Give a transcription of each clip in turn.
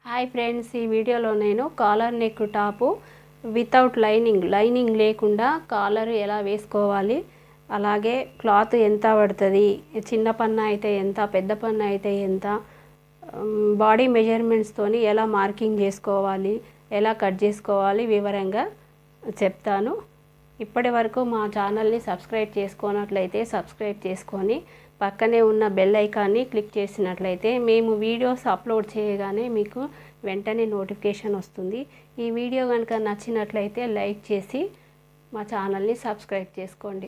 hi friends ఈ వీడియోలో నేను collar neck top without lining lining లేకుండా కాలర్ ఎలా వేసుకోవాలి అలాగే క్లాత్ ఎంత పడుతుంది చిన్న పన్న అయితే ఎంత పెద్ద పన్న అయితే ఎంత బాడీ మెజర్మెంట్స్తోని ఎలా మార్కింగ్ చేసుకోవాలి ఎలా కట్ చేసుకోవాలి వివరంగా చెప్తాను ఇప్పటి వరకు మా ఛానల్ని సబ్స్క్రైబ్ చేసుకున్నట్లయితే సబ్స్క్రైబ్ చేసుకొని పక్కనే ఉన్న బెల్ ఐకాన్ని క్లిక్ చేసినట్లయితే మేము వీడియోస్ అప్లోడ్ చేయగానే మీకు వెంటనే నోటిఫికేషన్ వస్తుంది ఈ వీడియో కనుక నచ్చినట్లయితే లైక్ చేసి మా ఛానల్ని సబ్స్క్రైబ్ చేసుకోండి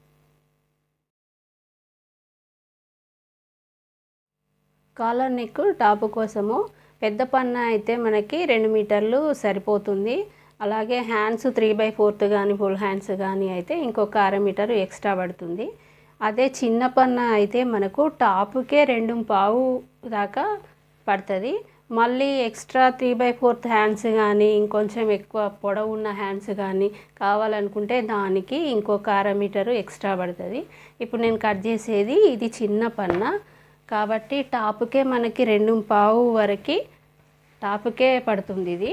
కాలర్ నెక్ టాప్ కోసము పెద్ద పన్న అయితే మనకి రెండు మీటర్లు సరిపోతుంది అలాగే హ్యాండ్స్ త్రీ బై ఫోర్త్ కానీ ఫుల్ హ్యాండ్స్ కానీ అయితే ఇంకొక అర మీటర్ ఎక్స్ట్రా పడుతుంది అదే చిన్న పన్న అయితే మనకు టాప్కే రెండు పావు దాకా పడుతుంది మళ్ళీ extra three by fourth hands కానీ ఇంకొంచెం ఎక్కువ పొడవు ఉన్న హ్యాండ్స్ కానీ కావాలనుకుంటే దానికి ఇంకొక అర మీటరు ఎక్స్ట్రా పడుతుంది ఇప్పుడు నేను కట్ చేసేది ఇది చిన్న పన్న కాబట్టి టాప్కే మనకి రెండు పావు వరకు టాప్కే పడుతుంది ఇది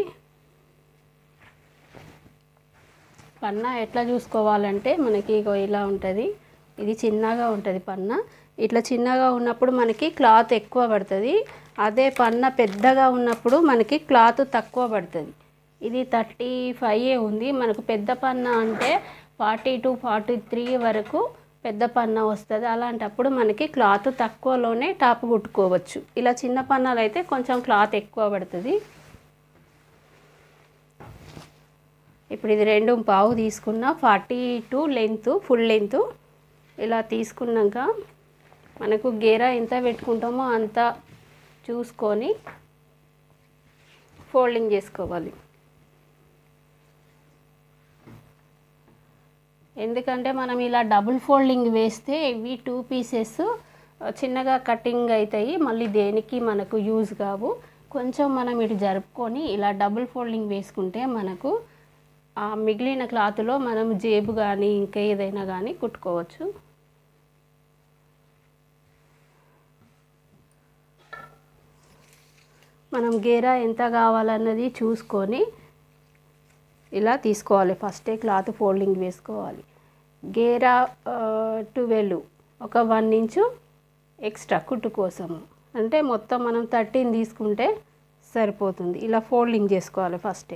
పన్న ఎట్లా చూసుకోవాలంటే మనకి ఇగో ఇలా ఉంటుంది ఇది చిన్నగా ఉంటుంది పన్న ఇట్లా చిన్నగా ఉన్నప్పుడు మనకి క్లాత్ ఎక్కువ పడుతుంది అదే పన్న పెద్దగా ఉన్నప్పుడు మనకి క్లాత్ తక్కువ పడుతుంది ఇది థర్టీ ఫైవ్ ఉంది మనకు పెద్ద పన్న అంటే ఫార్టీ టు ఫార్టీ త్రీ వరకు పెద్ద పన్న వస్తుంది అలాంటప్పుడు మనకి క్లాత్ తక్కువలోనే టాప్ కుట్టుకోవచ్చు ఇలా చిన్న పన్నాలు అయితే కొంచెం క్లాత్ ఎక్కువ పడుతుంది ఇప్పుడు ఇది రెండు పావు తీసుకున్న forty two length full length ఇలా తీసుకున్నాక మనకు గేరా ఎంత పెట్టుకుంటామో అంత చూసుకొని ఫోల్డింగ్ చేసుకోవాలి ఎందుకంటే మనం ఇలా డబుల్ ఫోల్డింగ్ వేస్తే ఇవి టూ పీసెస్ చిన్నగా కటింగ్ అవుతాయి మళ్ళీ దేనికి మనకు యూజ్ కావు కొంచెం మనం ఇటు జరుపుకొని ఇలా డబుల్ ఫోల్డింగ్ వేసుకుంటే మనకు ఆ మిగిలిన క్లాత్లో మనం జేబు కానీ ఇంకా ఏదైనా కానీ కుట్టుకోవచ్చు మనం గేరా ఎంత కావాలన్నది చూసుకొని ఇలా తీసుకోవాలి ఫస్టే క్లాత్ ఫోల్డింగ్ వేసుకోవాలి గేరా ట్వెల్వ్ ఒక వన్ ఇంచు ఎక్స్ట్రా కుట్టు కోసము అంటే మొత్తం మనం థర్టీన్ తీసుకుంటే సరిపోతుంది ఇలా ఫోల్డింగ్ చేసుకోవాలి ఫస్టే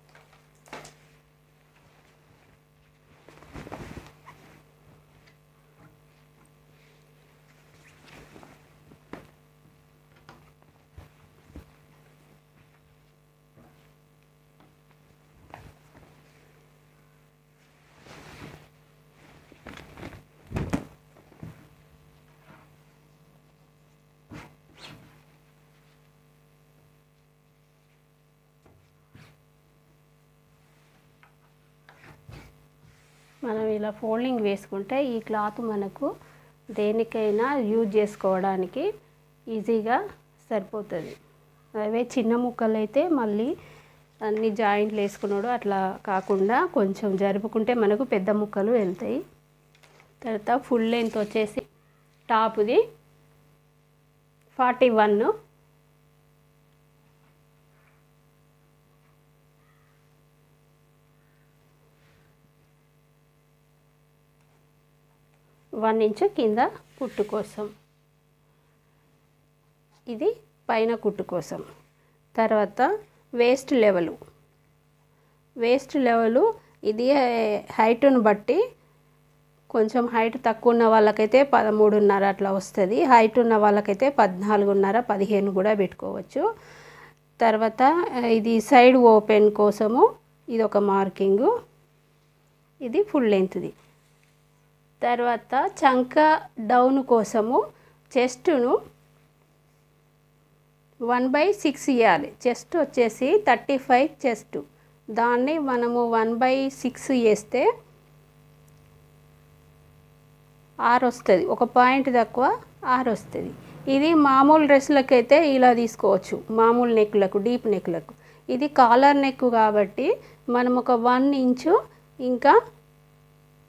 మనం ఇలా ఫోల్డింగ్ వేసుకుంటే ఈ క్లాత్ మనకు దేనికైనా యూజ్ చేసుకోవడానికి ఈజీగా సరిపోతుంది అవే చిన్న ముక్కలు అయితే మళ్ళీ అన్ని జాయింట్లు వేసుకున్నాడు అట్లా కాకుండా కొంచెం జరుపుకుంటే మనకు పెద్ద ముక్కలు వెళ్తాయి తర్వాత ఫుల్ లెంత్ వచ్చేసి టాప్ది ఫార్టీ వన్ వన్ ఇంచు కింద కుట్టు కోసం ఇది పైన కుట్టు కోసం తర్వాత వేస్ట్ లెవెలు వేస్ట్ లెవెలు ఇది హైట్ను బట్టి కొంచెం హైట్ తక్కువ ఉన్న వాళ్ళకైతే పదమూడున్నర అట్లా వస్తుంది హైట్ ఉన్న వాళ్ళకైతే పద్నాలుగున్నర పదిహేను కూడా పెట్టుకోవచ్చు తర్వాత ఇది సైడ్ ఓపెన్ కోసము ఇది ఒక మార్కింగు ఇది ఫుల్ లెంత్ది తర్వాత చంక డౌన్ కోసము చెస్ట్ను వన్ బై సిక్స్ ఇవ్వాలి చెస్ట్ వచ్చేసి థర్టీ ఫైవ్ చెస్ట్ దాన్ని మనము వన్ బై సిక్స్ వేస్తే ఆరు వస్తుంది ఒక పాయింట్ తక్కువ ఆరు వస్తుంది ఇది మామూలు డ్రెస్సులకు అయితే ఇలా తీసుకోవచ్చు మామూలు నెక్లకు డీప్ నెక్లకు ఇది కాలర్ నెక్ కాబట్టి మనం ఒక వన్ ఇంచు ఇంకా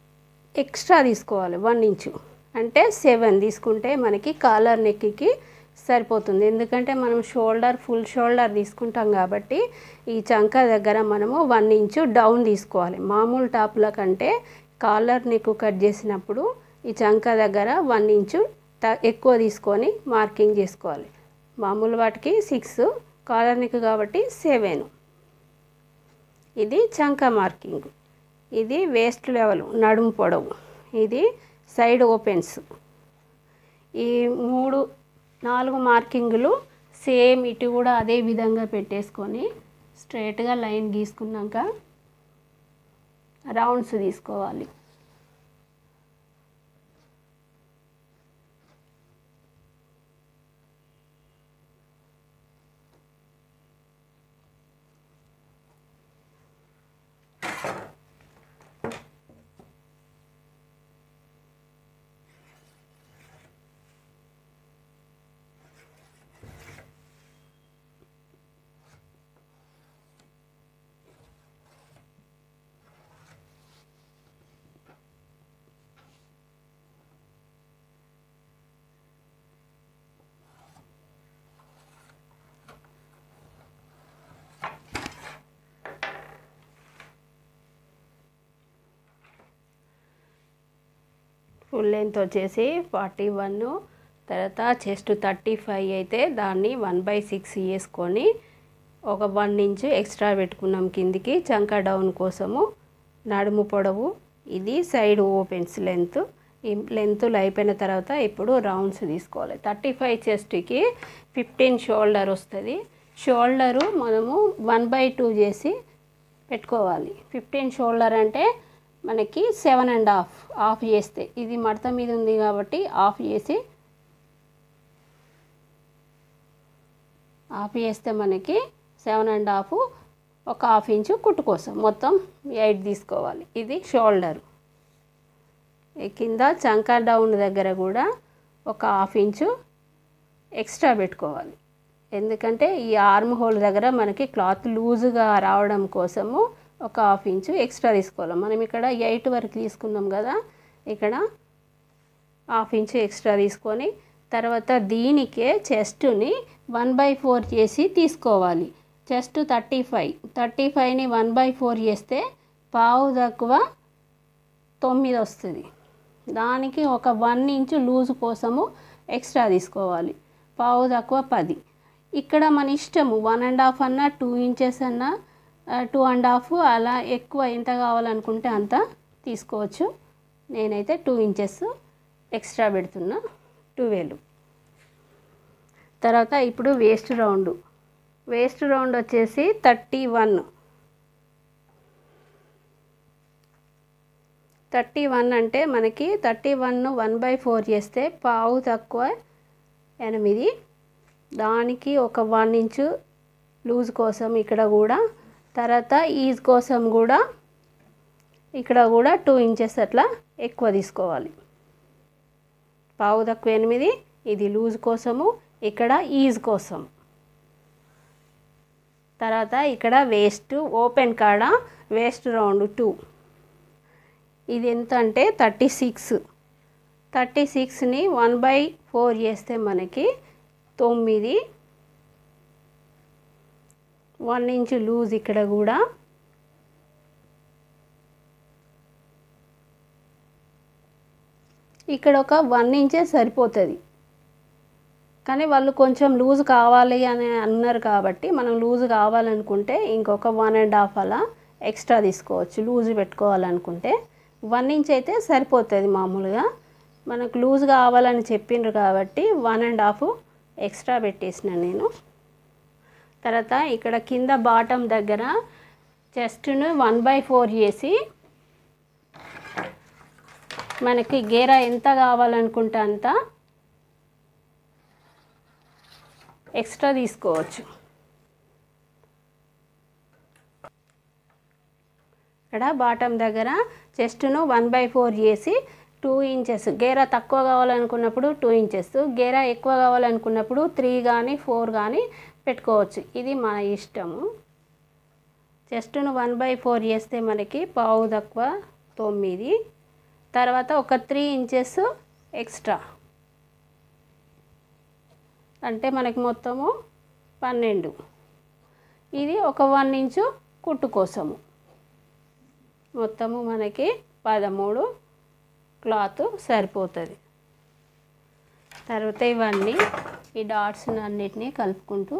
ఎక్స్ట్రా తీసుకోవాలి వన్ ఇంచు అంటే సెవెన్ తీసుకుంటే మనకి కాలర్ నెక్కి సరిపోతుంది ఎందుకంటే మనం షోల్డర్ ఫుల్ షోల్డర్ తీసుకుంటాం కాబట్టి ఈ చంక దగ్గర మనము వన్ ఇంచు డౌన్ తీసుకోవాలి మామూలు టాపుల కంటే కాలర్ నెక్ కట్ చేసినప్పుడు ఈ చంక దగ్గర వన్ ఇంచు త ఎక్కువ తీసుకొని మార్కింగ్ చేసుకోవాలి మామూలు వాటికి సిక్స్ కాలర్ నెక్ కాబట్టి సెవెన్ ఇది చంక మార్కింగ్ ఇది వేస్ట్ లెవెల్ నడుము పొడవు ఇది సైడ్ ఓపెన్స్ ఈ మూడు నాలుగు మార్కింగులు సేమ్ ఇటు కూడా అదే విధంగా పెట్టేసుకొని స్ట్రైట్గా లైన్ గీసుకున్నాక రౌండ్స్ తీసుకోవాలి ఫుల్ లెంత్ వచ్చేసి ఫార్టీ వన్ తర్వాత చెస్ట్ థర్టీ ఫైవ్ అయితే దాన్ని వన్ బై సిక్స్ వేసుకొని ఒక వన్ ఇంచ్ ఎక్స్ట్రా పెట్టుకున్నాం కిందికి చంక డౌన్ కోసము నడుము పొడవు ఇది సైడ్ ఓపెన్స్ లెంత్ ఈ లెంత్లు అయిపోయిన తర్వాత ఇప్పుడు రౌండ్స్ తీసుకోవాలి థర్టీ ఫైవ్ చెస్ట్కి ఫిఫ్టీన్ షోల్డర్ వస్తుంది షోల్డరు మనము వన్ బై టూ చేసి పెట్టుకోవాలి ఫిఫ్టీన్ షోల్డర్ అంటే మనకి సెవెన్ అండ్ హాఫ్ ఆఫ్ చేస్తే ఇది మడత మీద ఉంది కాబట్టి ఆఫ్ చేసి ఆఫ్ చేస్తే మనకి సెవెన్ అండ్ హాఫ్ ఒక హాఫ్ ఇంచు కుట్టు కోసం మొత్తం ఎయిట్ తీసుకోవాలి ఇది షోల్డర్ ఈ కింద చంకా డౌన్ దగ్గర కూడా ఒక హాఫ్ ఇంచు ఎక్స్ట్రా పెట్టుకోవాలి ఎందుకంటే ఈ ఆర్మ్ హోల్ దగ్గర మనకి క్లాత్ లూజుగా రావడం కోసము ఒక హాఫ్ ఇంచు ఎక్స్ట్రా తీసుకోవాలి మనం ఇక్కడ ఎయిట్ వరకు తీసుకున్నాం కదా ఇక్కడ హాఫ్ ఇంచు ఎక్స్ట్రా తీసుకొని తర్వాత దీనికే చెస్ట్ని వన్ బై ఫోర్ చేసి తీసుకోవాలి చెస్ట్ థర్టీ ఫైవ్ థర్టీ ఫైవ్ని వన్ బై ఫోర్ చేస్తే పావు తక్కువ తొమ్మిది వస్తుంది దానికి ఒక వన్ ఇంచు లూజ్ కోసము ఎక్స్ట్రా తీసుకోవాలి పావు తక్కువ పది ఇక్కడ మన ఇష్టము వన్ అండ్ హాఫ్ అన్నా టూ ఇంచెస్ అన్నా టూ అండ్ హాఫ్ అలా ఎక్కువ ఎంత కావాలనుకుంటే అంత తీసుకోవచ్చు నేనైతే టూ ఇంచెస్ ఎక్స్ట్రా పెడుతున్నా ట్వెల్వ్ తర్వాత ఇప్పుడు వేస్ట్ రౌండ్ వేస్ట్ రౌండ్ వచ్చేసి థర్టీ వన్ థర్టీ వన్ అంటే మనకి thirty one one by four చేస్తే పావు తక్కువ ఎనిమిది దానికి ఒక వన్ ఇంచు లూజ్ కోసం ఇక్కడ కూడా తర్వాత ఈజ్ కోసం కూడా ఇక్కడ కూడా టూ ఇంచెస్ అట్లా ఎక్కువ తీసుకోవాలి పావు తక్కువ ఎనిమిది ఇది లూజ్ కోసము ఇక్కడ ఈజ్ కోసం తర్వాత ఇక్కడ వేస్ట్ ఓపెన్ కాడ వేస్ట్ రౌండ్ టూ ఇది ఎంత అంటే థర్టీ సిక్స్ థర్టీ సిక్స్ని వన్ బై ఫోర్ చేస్తే మనకి తొమ్మిది వన్ ఇంచ్ లూజ్ ఇక్కడ కూడా ఇక్కడ ఒక వన్ ఇంచే సరిపోతుంది కానీ వాళ్ళు కొంచెం లూజ్ కావాలి అని అన్నారు కాబట్టి మనం లూజ్ కావాలనుకుంటే ఇంకొక వన్ అండ్ హాఫ్ అలా ఎక్స్ట్రా తీసుకోవచ్చు లూజ్ పెట్టుకోవాలనుకుంటే వన్ ఇంచ్ అయితే సరిపోతుంది మామూలుగా మనకు లూజ్ కావాలని చెప్పిండ్రు కాబట్టి వన్ అండ్ హాఫ్ ఎక్స్ట్రా పెట్టేసిన నేను తర్వాత ఇక్కడ కింద బాటం దగ్గర చెస్ట్ను వన్ బై ఫోర్ చేసి మనకి గేరా ఎంత కావాలనుకుంటే అంత ఎక్స్ట్రా తీసుకోవచ్చు ఇక్కడ బాటం దగ్గర చెస్ట్ను వన్ బై ఫోర్ చేసి టూ ఇంచెస్ గేరా తక్కువ కావాలనుకున్నప్పుడు టూ ఇంచెస్ గేరా ఎక్కువ కావాలనుకున్నప్పుడు త్రీ కానీ ఫోర్ కానీ పెట్టుకోవచ్చు ఇది మన ఇష్టము చెస్ట్ను వన్ బై ఫోర్ చేస్తే మనకి పావు తక్కువ తొమ్మిది తర్వాత ఒక త్రీ ఇంచెస్ ఎక్స్ట్రా అంటే మనకి మొత్తము పన్నెండు ఇది ఒక వన్ ఇంచు కుట్టు కోసము మొత్తము మనకి పదమూడు క్లాత్ సరిపోతుంది తర్వాత ఇవన్నీ ఈ డాట్స్ అన్నిటినీ కలుపుకుంటూ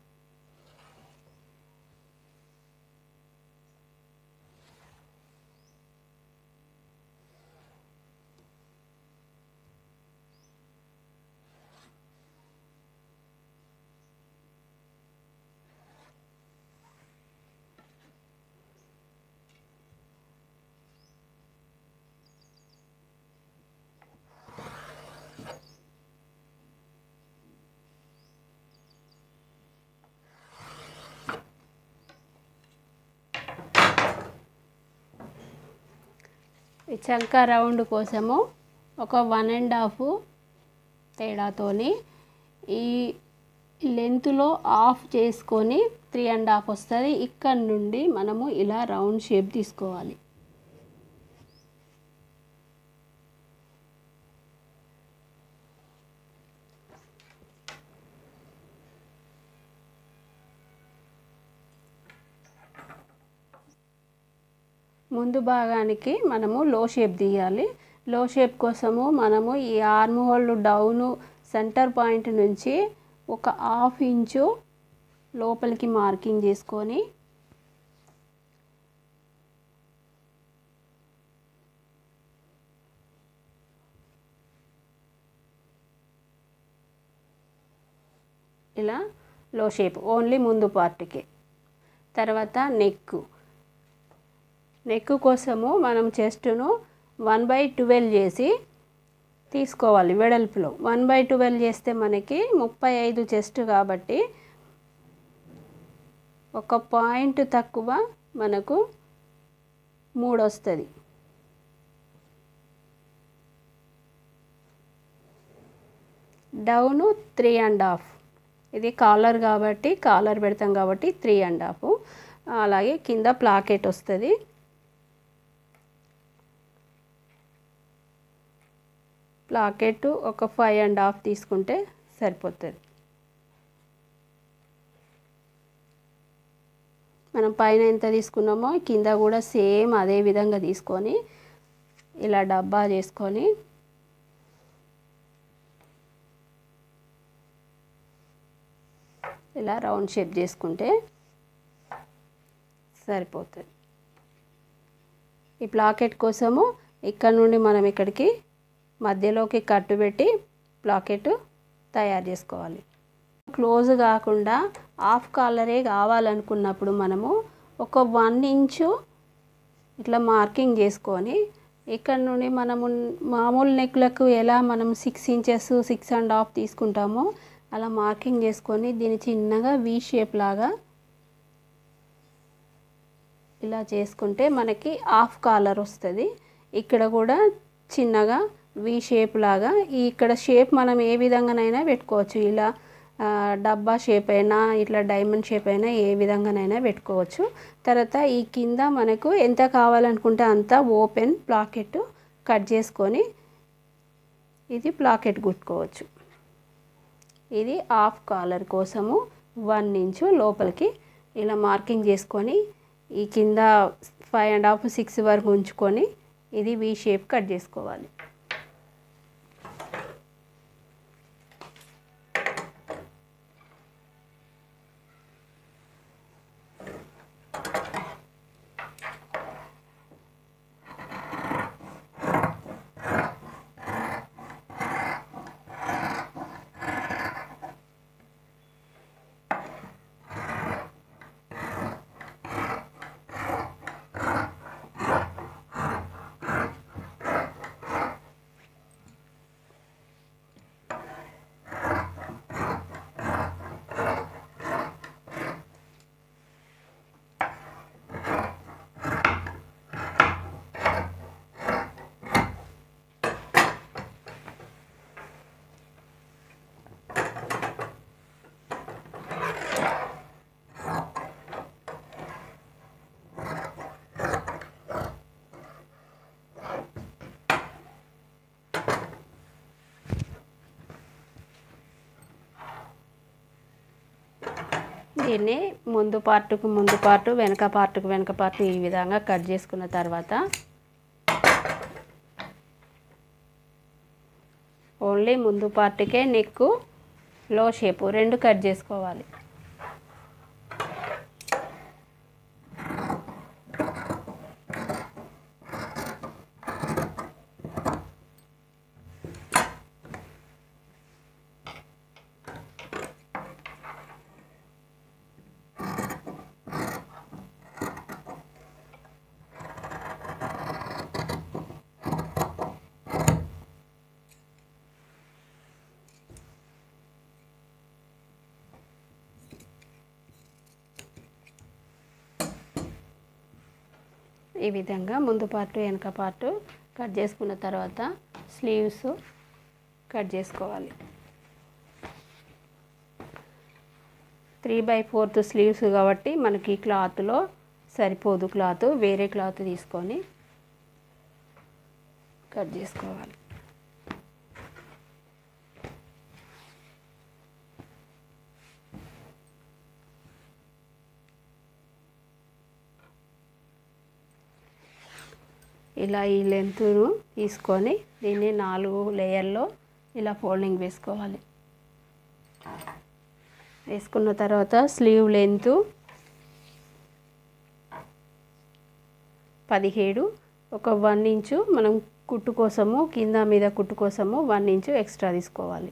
ఈ చంక రౌండ్ కోసము ఒక వన్ అండ్ హాఫ్ తేడాతోని ఈ లెంత్లో ఆఫ్ చేసుకొని త్రీ అండ్ హాఫ్ వస్తుంది ఇక్కడ నుండి మనము ఇలా రౌండ్ షేప్ తీసుకోవాలి ముందు భాగానికి మనము లో షేప్ తీయాలి లో షేప్ కోసము మనము ఈ arm hole down centre point నుంచి ఒక హాఫ్ ఇంచు లోపలికి మార్కింగ్ చేసుకొని ఇలా లో షేప్ ఓన్లీ ముందు పార్ట్కి తర్వాత నెక్ నెక్ కోసము మనం చెస్ట్ను వన్ బై ట్వెల్వ్ చేసి తీసుకోవాలి వెడల్పులో వన్ బై ట్వెల్వ్ చేస్తే మనకి ముప్పై ఐదు చెస్ట్ కాబట్టి ఒక పాయింట్ తక్కువ మనకు మూడు వస్తుంది డౌను త్రీ అండ్ హాఫ్ ఇది కాలర్ కాబట్టి కాలర్ పెడతాం కాబట్టి త్రీ అండ్ హాఫ్ అలాగే కింద ప్లాకెట్ వస్తుంది ప్లాకెట్ ఒక ఫైవ్ అండ్ హాఫ్ తీసుకుంటే సరిపోతుంది మనం పైన ఎంత తీసుకున్నామో కింద కూడా సేమ్ అదే విధంగా తీసుకొని ఇలా డబ్బా చేసుకొని ఇలా రౌండ్ షేప్ చేసుకుంటే సరిపోతుంది ఈ ప్లాకెట్ కోసము ఇక్కడ నుండి మనం ఇక్కడికి మధ్యలోకి కట్టు పెట్టి ప్లాకెట్ తయారు చేసుకోవాలి క్లోజ్ కాకుండా హాఫ్ కాలరే కావాలనుకున్నప్పుడు మనము ఒక వన్ ఇంచు ఇట్లా మార్కింగ్ చేసుకొని ఇక్కడ నుండి మనము మామూలు నెక్లకు ఎలా మనం six inches six and half తీసుకుంటామో అలా మార్కింగ్ చేసుకొని దీన్ని చిన్నగా వీ షేప్ లాగా ఇలా చేసుకుంటే మనకి హాఫ్ కాలర్ వస్తుంది ఇక్కడ కూడా చిన్నగా వి షేప్ లాగా ఈ ఇక్కడ షేప్ మనం ఏ విధంగానైనా పెట్టుకోవచ్చు ఇలా ఆ, డబ్బా షేప్ అయినా ఇట్లా డైమండ్ షేప్ అయినా ఏ విధంగానైనా పెట్టుకోవచ్చు తర్వాత ఈ కింద మనకు ఎంత కావాలనుకుంటే అంత ఓపెన్ ప్లాకెట్ కట్ చేసుకొని ఇది ప్లాకెట్ కుట్టుకోవచ్చు ఇది హాఫ్ కాలర్ కోసము వన్ ఇంచు లోపలికి ఇలా మార్కింగ్ చేసుకొని ఈ కింద ఫైవ్ అండ్ హాఫ్ సిక్స్ వరకు ఉంచుకొని ఇది వి షేప్ కట్ చేసుకోవాలి దీన్ని ముందు పార్టుకు ముందు పార్టు వెనక పార్టుకు వెనక పార్టు ఈ విధంగా కట్ చేసుకున్న తర్వాత ఓన్లీ ముందు పార్టుకే నెక్కు లో షేపు రెండు కట్ చేసుకోవాలి ఈ విధంగా ముందు పార్టు వెనక పార్టు కట్ చేసుకున్న తర్వాత స్లీవ్స్ కట్ చేసుకోవాలి త్రీ బై ఫోర్త్ స్లీవ్స్ కాబట్టి మనకి క్లాత్లో సరిపోదు క్లాత్ వేరే క్లాత్ తీసుకొని కట్ చేసుకోవాలి ఇలా ఈ లెంత్ను తీసుకొని దీన్ని నాలుగు లేయర్లో ఇలా ఫోల్డింగ్ వేసుకోవాలి వేసుకున్న తర్వాత స్లీవ్ లెంత్ పదిహేడు ఒక వన్ ఇంచు మనం కుట్టు కోసము కింద మీద కుట్టు కోసము వన్ ఇంచు ఎక్స్ట్రా తీసుకోవాలి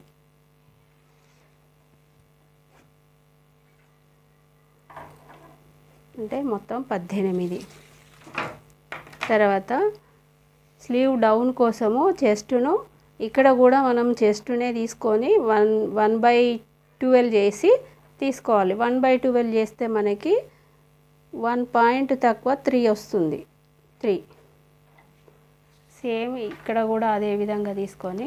అంటే మొత్తం పద్దెనిమిది తర్వాత స్లీవ్ డౌన్ కోసము చెస్ట్ను ఇక్కడ కూడా మనం చెస్ట్నే తీసుకొని వన్ వన్ బై ట్వెల్వ్ చేసి తీసుకోవాలి వన్ బై ట్వెల్వ్ చేస్తే మనకి వన్ పాయింట్ తక్కువ త్రీ వస్తుంది త్రీ సేమ్ ఇక్కడ కూడా అదే విధంగా తీసుకొని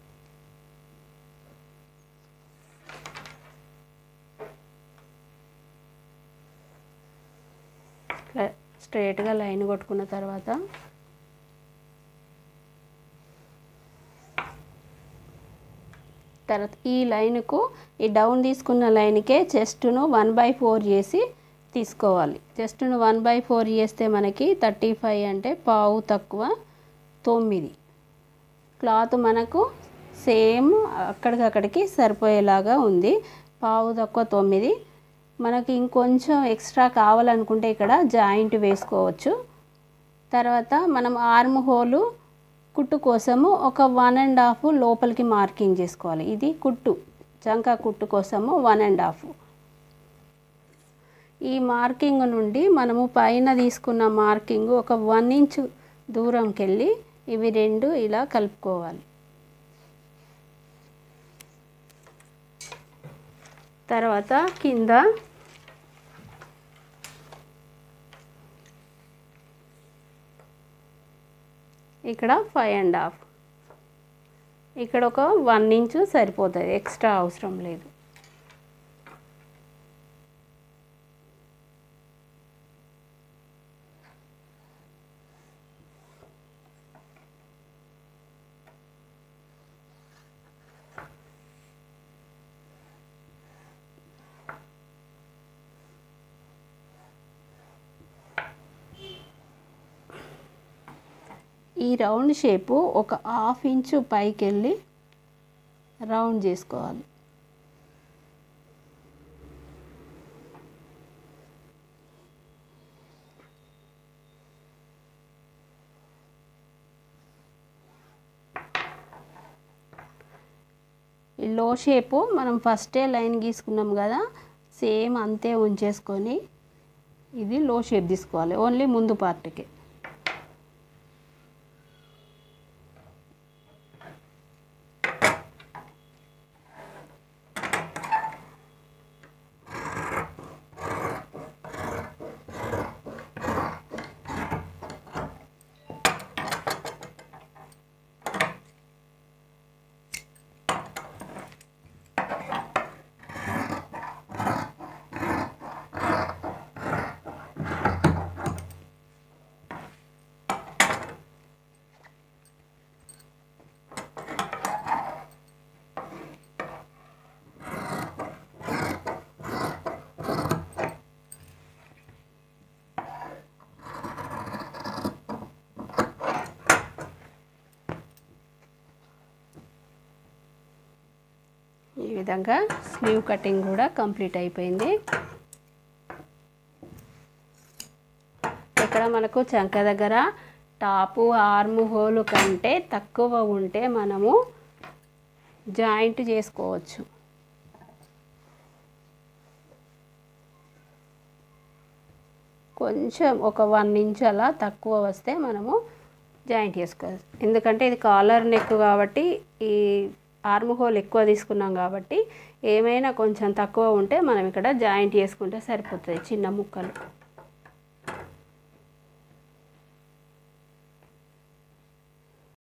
ఇట్లా స్ట్రైట్గా లైన్ కొట్టుకున్న తర్వాత తర్వాత ఈ లైన్కు ఈ డౌన్ తీసుకున్న లైన్కే చెస్ట్ను వన్ బై ఫోర్ చేసి తీసుకోవాలి చెస్ట్ను వన్ బై ఫోర్ చేస్తే మనకి థర్టీ ఫైవ్ అంటే పావు తక్కువ తొమ్మిది క్లాత్ మనకు సేమ్ అక్కడికక్కడికి సరిపోయేలాగా ఉంది పావు తక్కువ తొమ్మిది మనకి ఇంకొంచెం ఎక్స్ట్రా కావాలనుకుంటే ఇక్కడ జాయింట్ వేసుకోవచ్చు తర్వాత మనం ఆర్మ్ హోలు కుట్టు కోసము ఒక వన్ అండ్ హాఫ్ లోపలికి మార్కింగ్ చేసుకోవాలి ఇది కుట్టు చంకా కుట్టు కోసము వన్ అండ్ హాఫ్ ఈ మార్కింగ్ నుండి మనము పైన తీసుకున్న మార్కింగ్ ఒక వన్ ఇంచ్ దూరంకి వెళ్ళి ఇవి రెండు ఇలా కలుపుకోవాలి తర్వాత కింద ఇక్కడ ఫైవ్ అండ్ హాఫ్ ఇక్కడ ఒక వన్ ఇంచు సరిపోతుంది ఎక్స్ట్రా అవసరం లేదు ఈ రౌండ్ షేపు ఒక హాఫ్ ఇంచు పైకి వెళ్ళి రౌండ్ చేసుకోవాలి ఈ లో షేపు మనం ఫస్టే లైన్ గీసుకున్నాం కదా సేమ్ అంతే ఉంచేసుకొని ఇది లో షేప్ తీసుకోవాలి ఓన్లీ ముందు పార్ట్కి విధంగా స్లీవ్ కటింగ్ కూడా కంప్లీట్ అయిపోయింది ఇక్కడ మనకు చంక దగ్గర టాపు ఆర్మ్ హోల్ కంటే తక్కువ ఉంటే మనము జాయింట్ చేసుకోవచ్చు కొంచెం ఒక వన్ ఇంచ్ అలా తక్కువ వస్తే మనము జాయింట్ చేసుకోవచ్చు ఎందుకంటే ఇది కాలర్ నెక్ కాబట్టి ఈ ఆర్మ్ హోల్ ఎక్కువ తీసుకున్నాం కాబట్టి ఏమైనా కొంచెం తక్కువ ఉంటే మనం ఇక్కడ జాయింట్ చేసుకుంటే సరిపోతుంది చిన్న ముక్కలు